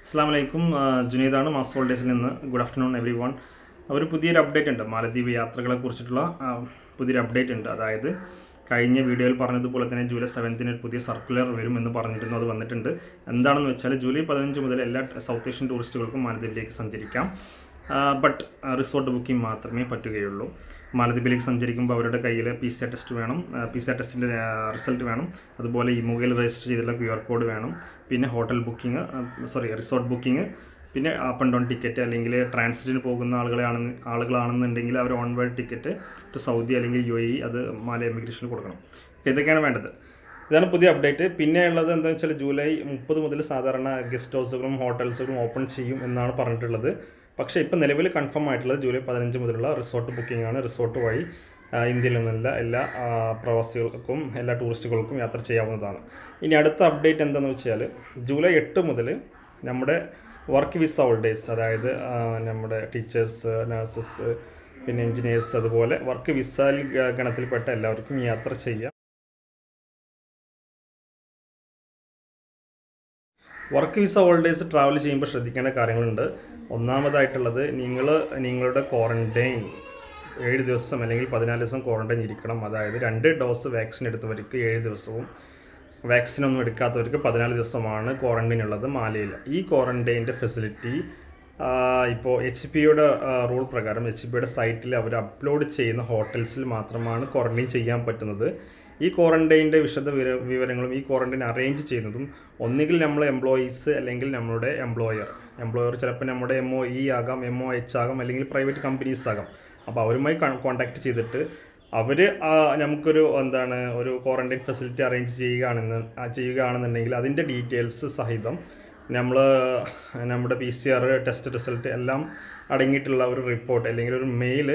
അസ്സാം വലൈക്കും ജുനീദാണ് മാസ് ഹോൾഡേസിൽ നിന്ന് ഗുഡ് ആഫ്റ്റർനൂൺ എവറി വൺ ഒരു പുതിയൊരു അപ്ഡേറ്റ് ഉണ്ട് മാലദ്വീപ് യാത്രകളെ കുറിച്ചിട്ടുള്ള ആ, പുതിയൊരു അപ്ഡേറ്റ് ഉണ്ട് അതായത് കഴിഞ്ഞ വീഡിയോയിൽ പറഞ്ഞതുപോലെ തന്നെ ജൂലൈ സെവൻത്തിന് ഒരു പുതിയ സർക്കുലർ വരും എന്ന് പറഞ്ഞിരുന്നു അത് വന്നിട്ടുണ്ട് എന്താണെന്ന് വെച്ചാൽ ജൂലൈ പതിനഞ്ച് മുതൽ എല്ലാ സൗത്ത് ഏഷ്യൻ ടൂറിസ്റ്റുകൾക്കും മാലദ്വീപിലേക്ക് സഞ്ചരിക്കാം ബട്ട് റിസോർട്ട് ബുക്കിംഗ് മാത്രമേ പറ്റുകയുള്ളൂ മാലദ്വീപിലേക്ക് സഞ്ചരിക്കുമ്പോൾ അവരുടെ കയ്യിൽ പി സി ടെസ്റ്റ് വേണം പി സി ടെസ്റ്റിൻ്റെ റിസൾട്ട് വേണം അതുപോലെ ഈ മൊബൈൽ രജിസ്റ്റർ ചെയ്തിട്ടുള്ള ക്യു ആർ കോഡ് വേണം പിന്നെ hotel booking sorry resort booking പിന്നെ അപ്പ് ആൻഡ് ഡൗൺ ടിക്കറ്റ് അല്ലെങ്കിൽ ട്രാൻസിറ്റിന് പോകുന്ന ആളുകളാണെന്ന് ആളുകളാണെന്നുണ്ടെങ്കിൽ അവർ onward ticket to Saudi അല്ലെങ്കിൽ യു എ ഇ അത് മാല എമിഗ്രേഷനിൽ കൊടുക്കണം അപ്പോൾ ഇതൊക്കെയാണ് വേണ്ടത് ഇതാണ് പുതിയ അപ്ഡേറ്റ് പിന്നെ ഉള്ളത് എന്താണെന്ന് വെച്ചാൽ ജൂലൈ മുപ്പത് മുതൽ സാധാരണ ഗസ്റ്റ് ഹൗസുകളും ഹോട്ടൽസുകളും ഓപ്പൺ ചെയ്യും എന്നാണ് പറഞ്ഞിട്ടുള്ളത് പക്ഷേ ഇപ്പം നിലവിൽ കൺഫേം ആയിട്ടുള്ളത് ജൂലൈ പതിനഞ്ച് മുതലുള്ള റിസോർട്ട് ബുക്കിംഗ് ആണ് റിസോർട്ട് വഴി ആ, ഇന്ത്യയിൽ നിന്നുള്ള എല്ലാ ആ, പ്രവാസികൾക്കും എല്ലാ ടൂറിസ്റ്റുകൾക്കും യാത്ര ചെയ്യാവുന്നതാണ് ഇനി അടുത്ത അപ്ഡേറ്റ് എന്താണെന്ന് വെച്ചാൽ ജൂലൈ എട്ട് മുതൽ നമ്മുടെ വർക്ക് വിസ ഹോൾഡേഴ്സ് അതായത് ആ, നമ്മുടെ ടീച്ചേഴ്സ് നഴ്സസ് പിന്നെ എഞ്ചിനീയേഴ്സ് അതുപോലെ വർക്ക് വിസ ഗണത്തിൽപ്പെട്ട എല്ലാവർക്കും യാത്ര ചെയ്യാം വർക്ക് വിസ ഹോൾഡേഴ്സ് ട്രാവൽ ചെയ്യുമ്പോൾ ശ്രദ്ധിക്കേണ്ട കാര്യങ്ങളുണ്ട് ഒന്നാമതായിട്ടുള്ളത് നിങ്ങൾ നിങ്ങളുടെ ക്വാറൻറ്റൈൻ ഏഴ് ദിവസം അല്ലെങ്കിൽ പതിനാല് ദിവസം ക്വാറൻറ്റൈൻ ഇരിക്കണം അതായത് രണ്ട് ഡോസ് വാക്സിൻ എടുത്തവർക്ക് ഏഴ് ദിവസവും വാക്സിൻ ഒന്നും എടുക്കാത്തവർക്ക് പതിനാല് ദിവസമാണ് ക്വാറൻറ്റൈൻ ഉള്ളത് മാലയിൽ ഈ ക്വാറൻറ്റൈൻ്റെ ഫെസിലിറ്റി ഇപ്പോൾ എച്ച് പിയുടെ റൂൾ പ്രകാരം എച്ച് പിയുടെ സൈറ്റിൽ അവർ അപ്ലോഡ് ചെയ്യുന്ന ഹോട്ടൽസിൽ മാത്രമാണ് ക്വാറൻറ്റൈൻ ചെയ്യാൻ പറ്റുന്നത് ഈ ക്വാറൻറ്റൈൻ്റെ വിശദ വിവര- വിവരങ്ങളും ഈ ക്വാറൻറ്റൈൻ അറേഞ്ച് ചെയ്യുന്നതും ഒന്നുകിൽ നമ്മൾ എംപ്ലോയീസ് അല്ലെങ്കിൽ നമ്മുടെ എംപ്ലോയർ എംപ്ലോയർ ചിലപ്പോൾ നമ്മുടെ എം ഒ ഇ ആകാം എം ഒ എച്ച് ആകാം അല്ലെങ്കിൽ പ്രൈവറ്റ് കമ്പനീസ് ആകാം അപ്പോൾ അവരുമായി കോൺടാക്ട് ചെയ്തിട്ട് അവർ നമുക്കൊരു എന്താണ് ഒരു ക്വാറൻറ്റൈൻ ഫെസിലിറ്റി അറേഞ്ച് ചെയ്യുകയാണെന്ന് ആ, ചെയ്യുകയാണെന്നുണ്ടെങ്കിൽ അതിൻ്റെ ഡീറ്റെയിൽസ് സഹിതം നമ്മൾ നമ്മുടെ P C R test result എല്ലാം അടങ്ങിയിട്ടുള്ള ഒരു റിപ്പോർട്ട് അല്ലെങ്കിൽ ഒരു mail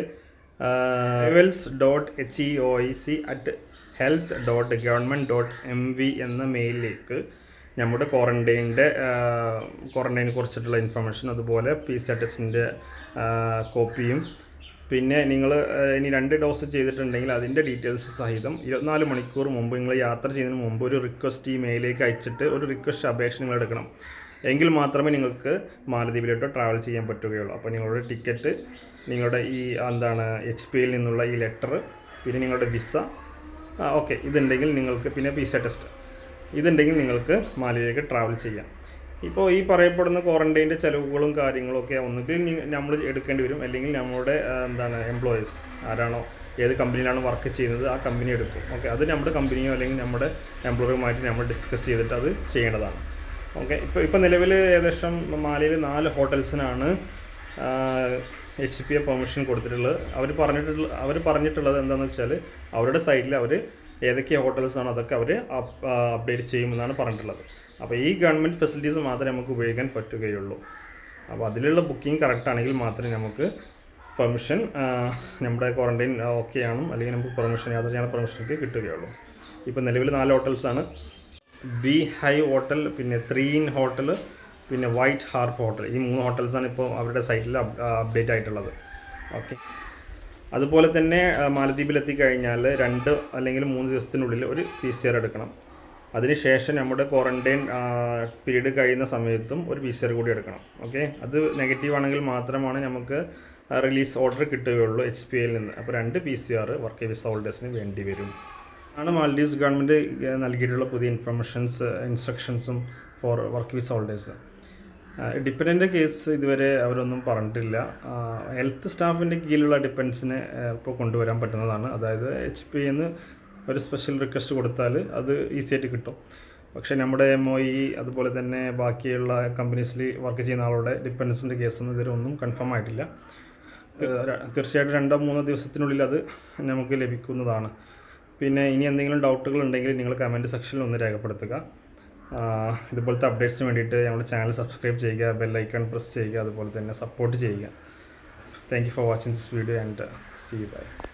wells dot H E O I C at health dot government dot M V എന്ന മെയിലിലേക്ക് നമ്മുടെ ക്വാറൻറ്റൈൻ്റെ ക്വാറൻറ്റൈനെ കുറിച്ചിട്ടുള്ള ഇൻഫർമേഷൻ അതുപോലെ പി സി ടെസ്റ്റിൻ്റെ കോപ്പിയും പിന്നെ നിങ്ങൾ ഇനി രണ്ട് ഡോസ് ചെയ്തിട്ടുണ്ടെങ്കിൽ അതിൻ്റെ ഡീറ്റെയിൽസ് സഹിതം ഇരുപത്തിനാല് മണിക്കൂർ മുമ്പ് നിങ്ങൾ യാത്ര ചെയ്യുന്നതിന് മുമ്പ് ഒരു റിക്വസ്റ്റ് ഈ മെയിലേക്ക് അയച്ചിട്ട് ഒരു റിക്വസ്റ്റ് അപേക്ഷ നിങ്ങൾ എടുക്കണം എങ്കിൽ മാത്രമേ നിങ്ങൾക്ക് മാലദ്വീപിലോട്ട് ട്രാവൽ ചെയ്യാൻ പറ്റുകയുള്ളൂ അപ്പോൾ നിങ്ങളുടെ ടിക്കറ്റ് നിങ്ങളുടെ ഈ എന്താണ് എച്ച് പിയിൽ നിന്നുള്ള ഈ ലെറ്റർ പിന്നെ നിങ്ങളുടെ വിസ ഓക്കെ ഇതുണ്ടെങ്കിൽ നിങ്ങൾക്ക് പിന്നെ പി സി ടെസ്റ്റ് ഇതുണ്ടെങ്കിൽ നിങ്ങൾക്ക് മാലയിലേക്ക് ട്രാവൽ ചെയ്യാം ഇപ്പോൾ ഈ പറയപ്പെടുന്ന ക്വാറൻറ്റൈൻ്റെ ചിലവുകളും കാര്യങ്ങളും ഒക്കെ ഒന്നുകിൽ നമ്മൾ എടുക്കേണ്ടി വരും അല്ലെങ്കിൽ നമ്മുടെ ആ, എന്താണ് എംപ്ലോയീസ് ആരാണോ ഏത് കമ്പനിയിലാണ് വർക്ക് ചെയ്യുന്നത് ആ കമ്പനി എടുക്കും ഓക്കെ അത് നമ്മുടെ കമ്പനിയോ അല്ലെങ്കിൽ നമ്മുടെ എംപ്ലോയറുമായിട്ട് നമ്മൾ ഡിസ്കസ് ചെയ്തിട്ട് അത് ചെയ്യേണ്ടതാണ് ഓക്കെ ഇപ്പോൾ ഇപ്പോൾ നിലവിൽ ഏകദേശം മാലയിൽ നാല് ഹോട്ടൽസിനാണ് എച്ച് പി എ പെർമിഷൻ കൊടുത്തിട്ടുള്ളത് അവർ പറഞ്ഞിട്ടുള്ള അവർ പറഞ്ഞിട്ടുള്ളത് എന്താണെന്ന് വെച്ചാൽ അവരുടെ സൈറ്റിൽ അവർ ഏതൊക്കെ ഹോട്ടൽസാണോ അതൊക്കെ അവർ അപ്ഡേറ്റ് ചെയ്യുമെന്നാണ് പറഞ്ഞിട്ടുള്ളത് അപ്പോൾ ഈ ഗവൺമെൻറ് ഫെസിലിറ്റീസ് മാത്രമേ നമുക്ക് ഉപയോഗിക്കാൻ പറ്റുകയുള്ളൂ അപ്പോൾ അതിലുള്ള ബുക്കിംഗ് കറക്റ്റ് ആണെങ്കിൽ മാത്രമേ നമുക്ക് പെർമിഷൻ നമ്മുടെ ക്വാറൻറ്റൈൻ ഓക്കെ ആണ് അല്ലെങ്കിൽ നമുക്ക് പെർമിഷൻ യാത്ര ചെയ്യാൻ പെർമിഷനൊക്കെ കിട്ടുകയുള്ളൂ ഇപ്പോൾ നിലവിൽ നാല് ഹോട്ടൽസാണ് ബി ഹൈ ഹോട്ടൽ പിന്നെ ത്രീൻ ഹോട്ടൽ പിന്നെ വൈറ്റ് ഹാർപ്പ് ഹോട്ടൽ ഈ മൂന്ന് ഹോട്ടൽസാണ് ഇപ്പോൾ അവരുടെ സൈറ്റിൽ അപ്ഡേറ്റ് ആയിട്ടുള്ളത് ഓക്കെ അതുപോലെ തന്നെ ആ, മാലദ്വീപിൽ എത്തിക്കഴിഞ്ഞാൽ രണ്ട് അല്ലെങ്കിൽ മൂന്ന് ദിവസത്തിനുള്ളിൽ ഒരു പി സി ആർ എടുക്കണം അതിനുശേഷം നമ്മുടെ ക്വാറൻറ്റൈൻ പീരീഡ് കഴിയുന്ന സമയത്തും ഒരു പി സി ആർ കൂടി എടുക്കണം ഓക്കെ അത് നെഗറ്റീവ് ആണെങ്കിൽ മാത്രമാണ് നമുക്ക് റിലീസ് ഓർഡർ കിട്ടുകയുള്ളൂ എച്ച് പി ഐയിൽ നിന്ന് അപ്പോൾ രണ്ട് P C R work visa ഹോൾഡേഴ്സിന് വേണ്ടി വരും ആണ് മാൽഡീവ്സ് ഗവൺമെൻറ് നൽകിയിട്ടുള്ള പുതിയ ഇൻഫർമേഷൻസ് ഇൻസ്ട്രക്ഷൻസും for work visa holders dependent case ഇതുവരെ അവരൊന്നും പറഞ്ഞിട്ടില്ല ഹെൽത്ത് സ്റ്റാഫിൻ്റെ കീഴിലുള്ള ഡിപ്പെൻസിനെ ഇപ്പോൾ കൊണ്ടുവരാൻ പറ്റുന്നതാണ് അതായത് എച്ച് പി എന്ന് ഒരു സ്പെഷ്യൽ റിക്വസ്റ്റ് കൊടുത്താൽ അത് ഈസി ആയിട്ട് കിട്ടും പക്ഷേ നമ്മുടെ എം ഒ ഇ അതുപോലെ തന്നെ ബാക്കിയുള്ള കമ്പനീസിൽ വർക്ക് ചെയ്യുന്ന ആളുടെ ഡിപ്പെൻഡൻസിൻ്റെ കേസൊന്നും ഇതുവരെ ഒന്നും കൺഫേം ആയിട്ടില്ല തീ- തീർച്ചയായിട്ടും രണ്ടോ മൂന്നോ ദിവസത്തിനുള്ളിൽ അത് നമുക്ക് ലഭിക്കുന്നതാണ് പിന്നെ ഇനി എന്തെങ്കിലും ഡൗട്ടുകൾ ഉണ്ടെങ്കിൽ നിങ്ങൾ കമൻറ്റ് സെക്ഷനിൽ ഒന്ന് രേഖപ്പെടുത്തുക ആ, ഇതുപോലത്തെ അപ്ഡേറ്റ്സിന് വേണ്ടിയിട്ട് നമ്മുടെ ചാനൽ സബ്സ്ക്രൈബ് ചെയ്യുക ബെല്ലൈക്കൺ പ്രസ് ചെയ്യുക അതുപോലെ തന്നെ സപ്പോർട്ട് ചെയ്യുക thank you for watching this video and see by